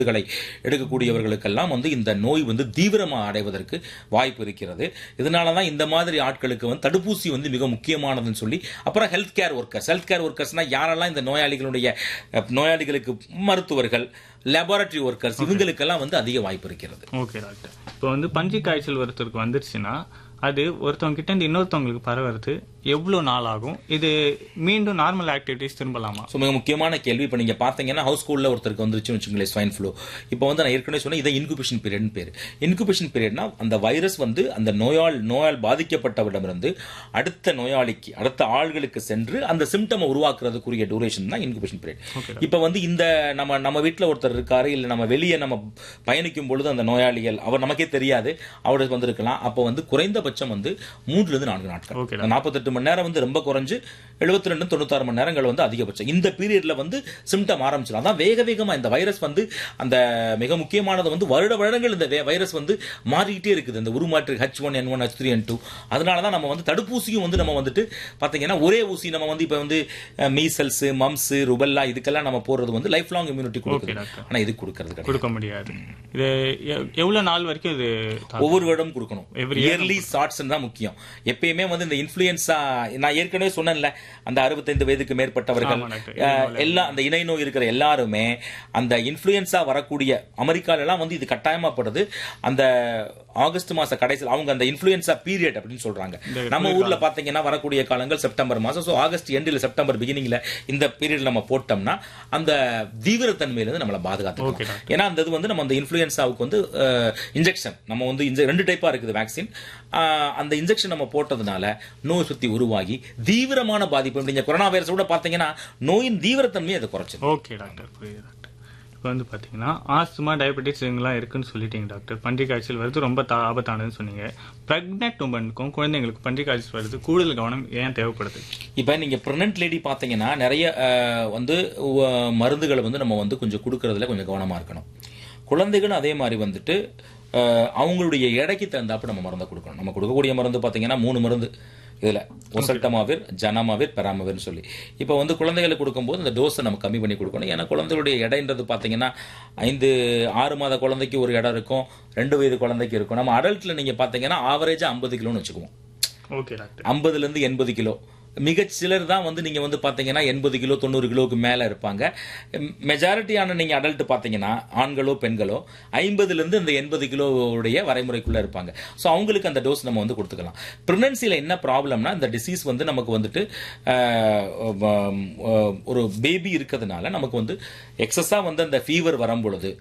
மருந்துகளை எடுக்கக்கூடியவர்களுக்கெல்லாம் வந்து இந்த நோய் வந்து தீவிரமாக அடைவதற்கு வாய்ப்பு இருக்கிறது இதனால தான் இந்த மாதிரி ஆட்களுக்கு வந்து தடுப்பூசி வந்து மிக முக்கியமானதுன்னு சொல்லி அப்புறம் health care workers health care ஒர்க்கர்ஸ்னா யாரெல்லாம் இந்த நோயாளிகளுடைய அஹ், நோயாளிகளுக்கு மருத்துவர்கள் லெபார்டரி ஒர்க்கர்ஸ் இவங்களுக்கெல்லாம் வந்து அதிக வாய்ப்பு இருக்கிறது ஓகே டாக்டர் இப்போ வந்து பன்றி காய்ச்சல் ஒருத்தருக்கு வந்துருச்சுன்னா அது ஒருத்தவங்க கிட்ட இருந்து இன்னொருத்தவங்களுக்கு பரவுறது எவ்வளவு நாள் ஆகும் இது மீண்டும் நார்மல் ஆக்டிவிட்டிஸ் திரும்பலாமா ஸோ மிக முக்கியமான கேள்வி இப்போ நீங்கள் பார்த்தீங்கன்னா ஹவுஸ் ஸ்கூலில் ஒருத்தருக்கு வந்துருச்சுன்னு வச்சுங்களேன் ஸ்வைன் ஃப்ளூ இப்போ வந்து நான் ஏற்கனவே சொன்னேன் இதை இன்குபேஷன் பீரியட்னு பேர் இன்குபேஷன் பீரியட்னா அந்த வைரஸ் வந்து அந்த நோயால் நோயால் பாதிக்கப்பட்டவரிடமிருந்து அடுத்த நோயாளிக்கு அடுத்த ஆள்களுக்கு சென்று அந்த சிம்டமை உருவாக்குறதுக்குரிய டூரேஷன் தான் இன்குபேஷன் பீரியட் இப்போ வந்து இந்த நம்ம நம்ம வீட்டில் ஒருத்தர் இருக்காரு இல்லை நம்ம வெளியே நம்ம பயணிக்கும் பொழுது அந்த நோயாளிகள் அவர் நமக்கே தெரியாது அவருக்கு வந்திருக்கலாம் அப்போ வந்து குறைந்தபட்சம் வந்து மூன்றுலேருந்து நான்கு Okay, நாட்கள் நாற்பத்தெட்டு மணி நேரம் வந்து ரொம்ப குறைஞ்சு எழுபத்தி ரெண்டு தொண்ணூத்தாறு மணி நேரங்கள் வந்து அதிகபட்சம் இந்த பீரியட்ல வந்து சிம்டம் ஆரம்பிச்சிடும் அதான் வேக வேகமா இந்த வைரஸ் வந்து அந்த மிக முக்கியமானது வந்து வருட வருடங்கள் இந்த வே- வைரஸ் வந்து மாறிக்கிட்டே இருக்குது இந்த உருமாற்று H one N one H three N two அதனால தான் நம்ம வந்து தடுப்பூசியும் வந்து நம்ம வந்துட்டு பார்த்தீங்கன்னா ஒரே ஊசி நம்ம வந்து இப்போ வந்து மீசல்ஸ் மம்ஸ் ருபல்லா இதுக்கெல்லாம் நம்ம போடுறது வந்து லைஃப் லாங் இம்யூனிட்டி கொடுக்குது doctor. ஆனால் இது கொடுக்கறது கிடையாது கொடுக்க முடியாது இது எ- எவ்வளவு நாள் வரைக்கும் இது தாக்கும்? ஒவ்வொரு வருடம் கொடுக்கணும் Every இயர்லி ஷார்ட்ஸ் தான் முக்கியம் எப்பயுமே வந்து இந்த இன்ஃபுளுயன்ஸா நான் ஏற்கனவே சொன்னேன்ல அந்த அறுபத்தைந்து வயதுக்கு மேற்பட்டவர்கள் ஆமா, டாக்டர். அஹ், எல்லாம் அந்த இணை நோய் இருக்கிற எல்லாருமே அந்த இன்ஃபுளுயன்ஸா வரக்கூடிய அமெரிக்கால எல்லாம் வந்து இது கட்டாயமாப்படுது அந்த ஆகஸ்ட் மாச கடைசியில் அவங்க அந்த இன்ஃபுளுயன்ஸா பீரியட் அப்படின்னு சொல்றாங்க நம்ம ஊர்ல பாத்தீங்கன்னா வரக்கூடிய காலங்கள் செப்டம்பர் மாசம் ஸோ ஆகஸ்ட் எண்டில் செப்டம்பர் பிகினிங்ல இந்த பீரியட் நம்ம போட்டோம்னா அந்த தீவிரத்தன்மையிலிருந்து நம்மளை Okay, பாதுகாத்துக்கலாம் ஏன்னா அந்த இது வந்து நம்ம அந்த இன்ஃப்ளூயன்ஸாவுக்கு வந்து இன்ஜெக்ஷன் நம்ம வந்து inje- ரெண்டு டைப்பா இருக்குது வேக்சின் அந்த இன்ஜெக்ஷன் நம்ம போட்டதுனால நோய் சுத்தி உருவாகி தீவிரமான பாதிப்பு நீங்க கொரோனா வைரஸ் கூட பாத்தீங்கன்னா நோயின் தீவிரத்தன்மையை அதை குறைச்சது ஓகே டாக்டர் புரியுது டாக்டர் இப்போ வந்து பார்த்தீங்கன்னா ஆஸ்துமா டயபெட்டிஸ் இவங்கெல்லாம் இருக்குன்னு சொல்லிட்டீங்க டாக்டர் பன்றி காய்ச்சல் வருது ரொம்ப தா- ஆபத்தானதுன்னு சொன்னீங்க ப்ரெக்னென்ட் உமனுக்கும் குழந்தைங்களுக்கு பன்றி காய்ச்சல் வருது கூடுதல் கவனம் ஏன் தேவைப்படுது இப்போ நீங்க ப்ரெக்னென்ட் லேடி பாத்தீங்கன்னா நிறைய அஹ், வந்து உ- மருந்துகளை வந்து நம்ம வந்து கொஞ்சம் கொடுக்கறதுல கொஞ்சம் கவனமா இருக்கணும் குழந்தைகளும் அதே மாதிரி வந்துட்டு அஹ், அவங்களுடைய எடைக்கு தகுந்தாப்பு நம்ம மருந்தை கொடுக்கணும் நம்ம கொடுக்கக்கூடிய மருந்து பாத்தீங்கன்னா மூணு மருந்து இதுல ஒசல்டமாவிர் ஜனமாவிர் பெராமவிர்னு சொல்லி இப்போ வந்து குழந்தைகளுக்கு கொடுக்கும்போது இந்த டோஸை நம்ம கம்மி பண்ணி கொடுக்கணும் ஏன்னா குழந்தைகளுடைய எடைன்றது பார்த்தீங்கன்னா ஐந்து ஆறு மாத குழந்தைக்கு ஒரு இடம் இருக்கும் ரெண்டு வயது குழந்தைக்கு இருக்கும் நம்ம அடல்ட்ல நீங்க பார்த்தீங்கன்னா ஆவரேஜா ஐம்பது கிலோன்னு வச்சுக்குவோம் ஓகே டாக்டர் ஐம்பதுல இருந்து எண்பது கிலோ மிக சிலர் தான் வந்து நீங்க வந்து பாத்தீங்கன்னா எண்பது கிலோ தொண்ணூறு கிலோவுக்கு மேல இருப்பாங்க மெஜாரிட்டியான நீங்க அடல்ட் பாத்தீங்கன்னா ஆண்களோ பெண்களோ ஐம்பதுல இருந்து இந்த எண்பது கிலோவுடைய வரைமுறைக்குள்ள இருப்பாங்க ஸோ அவங்களுக்கு அந்த டோஸ் நம்ம வந்து கொடுத்துக்கலாம் ப்ரெக்னன்சியில் என்ன ப்ராப்ளம்னா இந்த டிசீஸ் வந்து நமக்கு வந்துட்டு ஆஹ், ஆஹ், ஒரு பேபி இருக்கிறதுனால நமக்கு வந்து எக்ஸஸாக வந்து அந்த ஃபீவர் வரும் பொழுது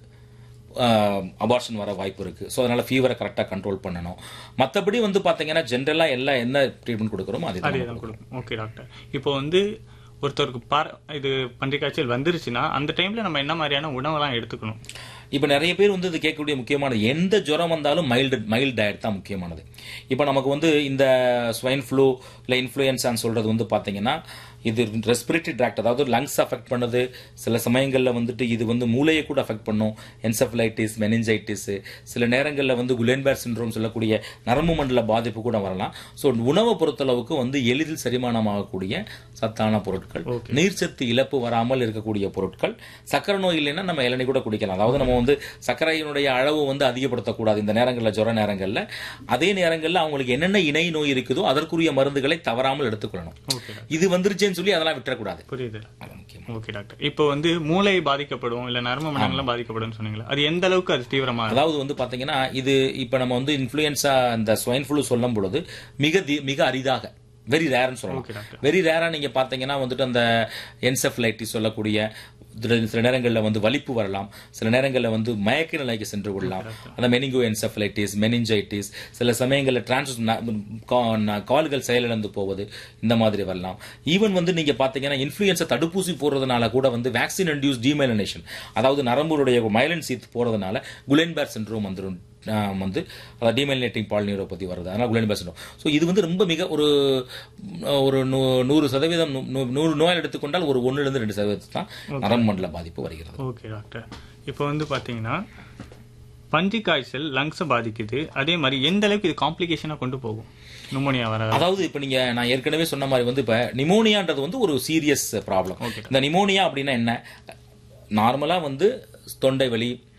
அபார்ஷன் வர வாய்ப்பு இருக்கு ஸோ அதனால ஃபீவரை கரெக்டாக கண்ட்ரோல் பண்ணணும் மற்றபடி வந்து பார்த்தீங்கன்னா ஜென்ரலாக எல்லாம் என்ன ட்ரீட்மெண்ட் கொடுக்குறோமோ அது அதே தான் கொடுக்கும் ஓகே டாக்டர் இப்போ வந்து ஒருத்தருக்கு பார் இது பன்றி காய்ச்சல் வந்துருச்சுன்னா அந்த டைம்ல நம்ம என்ன மாதிரியான உணவெல்லாம் எடுத்துக்கணும் இப்போ நிறைய பேர் வந்து இது கேட்கக்கூடிய முக்கியமானது எந்த ஜுரம் வந்தாலும் மைல்டு மைல்டு டயட் தான் முக்கியமானது இப்போ நமக்கு வந்து இந்த ஸ்வைன் ஃப்ளூ இல்லை இன்ஃப்ளூயன்ஸான்னு சொல்றது வந்து பார்த்தீங்கன்னா இது ரெஸ்பிரேட்டரி ட்ராக்ட் அதாவது லங்ஸ் அஃபெக்ட் பண்ணுது சில சமயங்களில் வந்துட்டு இது வந்து மூளையை கூட அஃபெக்ட் பண்ணும் என்செஃபலைட்டிஸ் மெனிஞ்சைட்டிஸ் சில நேரங்களில் வந்து குலேன்பேர் சிண்ட்ரோம் சொல்லக்கூடிய நரம்பு மண்டல பாதிப்பு கூட வரலாம் ஸோ உணவை பொறுத்தளவுக்கு வந்து எளிதில் செரிமானமாகக்கூடிய சத்தான பொருட்கள் நீர்ச்சத்து இழப்பு வராமல் இருக்கக்கூடிய பொருட்கள் சக்கரை நோய் இல்லைன்னா நம்ம இளநீ கூட குடிக்கலாம் அதாவது நம்ம வந்து சர்க்கரையினுடைய அளவு வந்து அதிகப்படுத்தக்கூடாது இந்த நேரங்களில் ஜுர நேரங்களில் அதே நேரங்களில் அவங்களுக்கு என்னென்ன இணை நோய் இருக்குதோ அதற்குரிய மருந்துகளை தவறாமல் எடுத்துக்கொள்ளணும் ஓகே இது வந்துருச்சேன்னு சொல்லி அதெல்லாம் விட்டுறக்கூடாது புரியுது அது முக்கியம் ஓகே டாக்டர் இப்போ வந்து மூளை பாதிக்கப்படும் இல்ல நரம்பு மண்டலம் பாதிக்கப்படும் சொன்னீங்களா அது எந்த அளவுக்கு அது தீவிரமா இருக்கும்? அதாவது வந்து பாத்தீங்கன்னா இது இப்ப நம்ம வந்து இன்ஃப்ளூயன்ஸா இந்த ஸ்வைன் ஃப்ளூ சொல்லும் பொழுது மிக தி- மிக அரிதாக வெரி ரேர்னு Okay, சொல்லலாம் doctor. வெரி ரேரா நீங்க பாத்தீங்கன்னா வந்துட்டு அந்த என்செஃபலைட்டிஸ் சொல்லக்கூடிய சில சில நேரங்களில் வந்து வலிப்பு வரலாம் சில நேரங்களில் வந்து மயக்க நிலைக்கு சென்று விடலாம் அந்த மெனிங்கோ என்செஃபலைட்டிஸ் மெனிஞ்சைட்டிஸ் சில சமயங்களில் டிரான்ஸ் கால்கள் செயலிழந்து போவது இந்த மாதிரி வரலாம் ஈவன் வந்து நீங்க பாத்தீங்கன்னா இன்ஃப்ளூயன்ஸை தடுப்பூசி போடுறதுனால கூட வந்து வேக்சின் இன்டியூஸ் டிமைலனேஷன் அதாவது நரம்புடைய மைலன் சீத் போறதுனால குலென்பேர் சின்ட்ரோம் வந்துடும் ஆஹ் வந்து அதாவது டிமைலினேட்டிங் பால் நியூரோபதி வருது அதனால் குளோனிபா சிண்ட்ரோம் ஸோ இது வந்து ரொம்ப மிக ஒரு ஒரு நூ- நூறு சதவீதம் நூ- நூ- நூறு நோயால் எடுத்துக்கொண்டால் ஒரு ஒன்றுலேருந்து ரெண்டு சதவீதம் தான் நரம்பு மண்டல பாதிப்பு வருகிறது ஓகே டாக்டர் இப்போ வந்து பாத்தீங்கன்னா பன்றி காய்ச்சல் லங்ஸை பாதிக்குது அதே மாதிரி எந்த அளவுக்கு இது காம்ப்ளிகேஷனா கொண்டு போகும் நுமோனியா வர அதாவது இப்போ நீங்க நான் ஏற்கனவே சொன்ன மாதிரி வந்து இப்போ நிமோனியான்றது வந்து ஒரு சீரியஸ் ப்ராப்ளம் Okay. இந்த நிமோனியா அப்படின்னா என்ன நார்மலா வந்து தொண்டை வலி